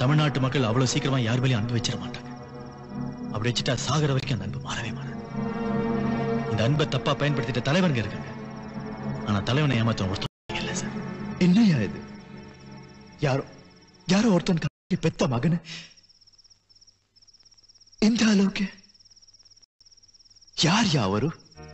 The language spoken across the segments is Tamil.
தமிழ்நாட்டு மக்கள் அவ்வளவு சீக்கிரமா யார் மேலேயும் அன்பு வச்சிட மாட்டாங்க அப்படி வச்சுட்டா சாகிற வரைக்கும் அந்த அன்பு மாறவே மாறாது இந்த அன்பை தப்பா பயன்படுத்திட்ட தலைவருங்க இருக்காங்க ஆனா தலைவனை ஏமாத்த ஒருத்தர் இல்ல சார் என்னையா இது யாரோ யாரோ ஒருத்தன் கட்டி பெத்த மகனு இந்த அளவுக்கு யார் யா அவரு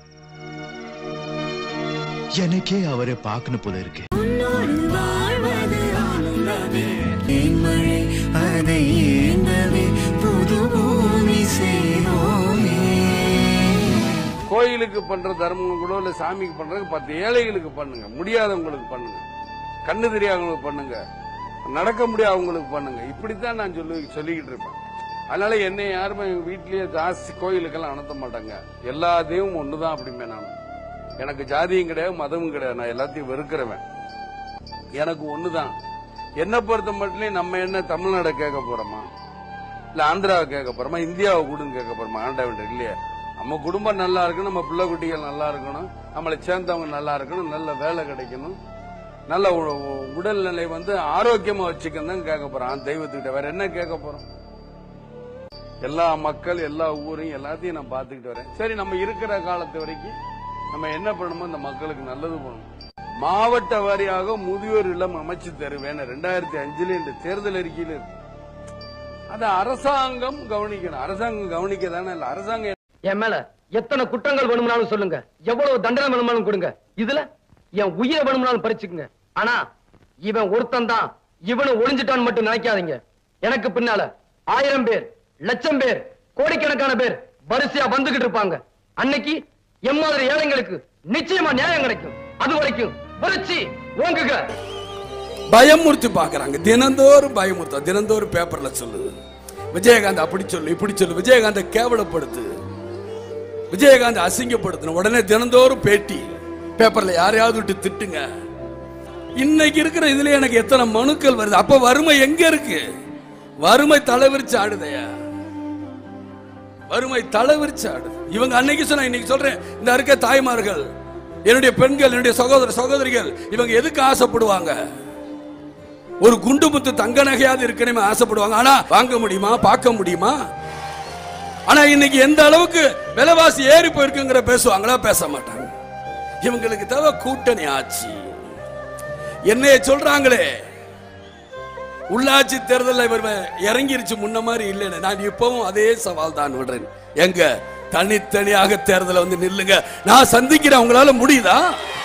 எனக்கே அவரை பார்க்கணும் போல இருக்கு உன்னோடு வாழ்வது ஆனந்தமே தேன்மழை அதை ஏந்தவே புது பூமி செய்வோமே கோயிலுக்கு பண்ற தர்மம் கூட இல்ல சாமிக்கு பண்றது பத்து ஏழைகளுக்கு பண்ணுங்க முடியாதவங்களுக்கு பண்ணுங்க கண்ணு தெரியாதவங்களுக்கு பண்ணுங்க நடக்க முடியாதவங்களுக்கு பண்ணுங்க இப்படித்தான் நான் சொல்லி சொல்லிக்கிட்டு இருப்பேன் அதனால என்னை யாருமே எங்க வீட்லயே ஜாஸ்தி கோயிலுக்கெல்லாம் அனுப்ப மாட்டாங்க எல்லா தெய்வமும் ஒண்ணுதான் அப்படிமே நான் எனக்கு ஜாதியும் கிடையாது மதமும் கிடையாது நான் எல்லாத்தையும் வெறுக்கிறவன் எனக்கு ஒண்ணுதான் என்ன பொறுத்த மட்டும் நம்ம என்ன தமிழ்நாடை கேட்க போறோமா இல்ல ஆந்திராவை கேட்க போறோமா இந்தியாவை கூடன்னு கேட்க போறோமா ஆண்டவன் இல்லையா நம்ம குடும்பம் நல்லா இருக்கணும் நம்ம பிள்ளை குட்டிகள் நல்லா இருக்கணும் நம்மளை சேர்ந்தவங்க நல்லா இருக்கணும் நல்ல வேலை கிடைக்கணும் நல்ல உ- உ- உடல்நிலை வந்து ஆரோக்கியமா வச்சுக்கணும் தான் கேட்க போறோம் அந்த தெய்வத்துக்கிட்ட வேற என்ன கேட்க போறோம் எல்லா மக்கள் எல்லா ஊரையும் எல்லாத்தையும் நான் பார்த்துக்கிட்டு வரேன் சரி நம்ம இருக்கிற காலத்து வரைக்கும் நம்ம என்ன பண்ணணுமோ இந்த மக்களுக்கு நல்லது பண்ணணும் மாவட்ட வாரியாக முதியோர் இல்லம் அமைச்சு தருவேன் ரெண்டாயிரத்தி அஞ்சுல இந்த தேர்தல் அறிக்கையில் இருக்கு அதை அரசாங்கம் கவனிக்கணும் அரசாங்கம் கவனிக்க தானே இல்ல அரசாங்கம் என் மேல எத்தனை குற்றங்கள் வேணும்னாலும் சொல்லுங்க எவ்வளவு தண்டனை வேணும்னாலும் கொடுங்க இதுல என் உயிரை வேணும்னாலும் பறிச்சுக்குங்க ஆனா இவன் ஒருத்தன் தான் இவனு ஒளிஞ்சிட்டான்னு மட்டும் நினைக்காதீங்க எனக்கு பின்னால ஆயிரம் பேர் லட்சம் பேர் கோடிக்கணக்கான பேர் வரிசையா வந்துகிட்டு இருப்பாங்க அன்னைக்கு எம் மாதிரி ஏழைங்களுக்கு நிச்சயமா நியாயம் கிடைக்கும் அது வரைக்கும் புரட்சி ஓங்குக பயமுறுத்தி பாக்குறாங்க தினந்தோறும் பயமுறுத்த தினந்தோறும் பேப்பர்ல சொல்லுது விஜயகாந்த் அப்படி சொல்லு இப்படி சொல்லு விஜயகாந்தை கேவலப்படுத்து விஜயகாந்த் அசிங்கப்படுத்தணும் உடனே தினந்தோறும் பேட்டி பேப்பர்ல யாரையாவது விட்டு திட்டுங்க இன்னைக்கு இருக்கிற இதுல எனக்கு எத்தனை மனுக்கள் வருது அப்ப வறுமை எங்க இருக்கு வறுமை தலைவிரிச்சு ஆடுதையா வறுமை தலைவிரிச்சு ஆடுது இவங்க அன்னைக்கு சொன்ன இன்னைக்கு சொல்றேன் இந்த இருக்க தாய்மார்கள் என்னுடைய பெண்கள் என்னுடைய சகோதர சகோதரிகள் இவங்க எதுக்கு ஆசைப்படுவாங்க ஒரு குண்டு முத்து தங்க நகையாவது இருக்கணுமே ஆசைப்படுவாங்க ஆனா வாங்க முடியுமா பார்க்க முடியுமா ஆனா இன்னைக்கு எந்த அளவுக்கு விலைவாசி ஏறி போயிருக்குங்கிற பேசுவாங்களா பேச மாட்டாங்க இவங்களுக்கு தேவை கூட்டணி ஆட்சி என்னைய சொல்றாங்களே உள்ளாட்சி தேர்தலில் இவர் இறங்கிருச்சு முன்ன மாதிரி இல்லைன்னு நான் இப்பவும் அதே சவால் தான் விடுறேன் எங்க தனித்தனியாக தேர்தலை வந்து நில்லுங்க நான் சந்திக்கிறேன் உங்களால முடியுதா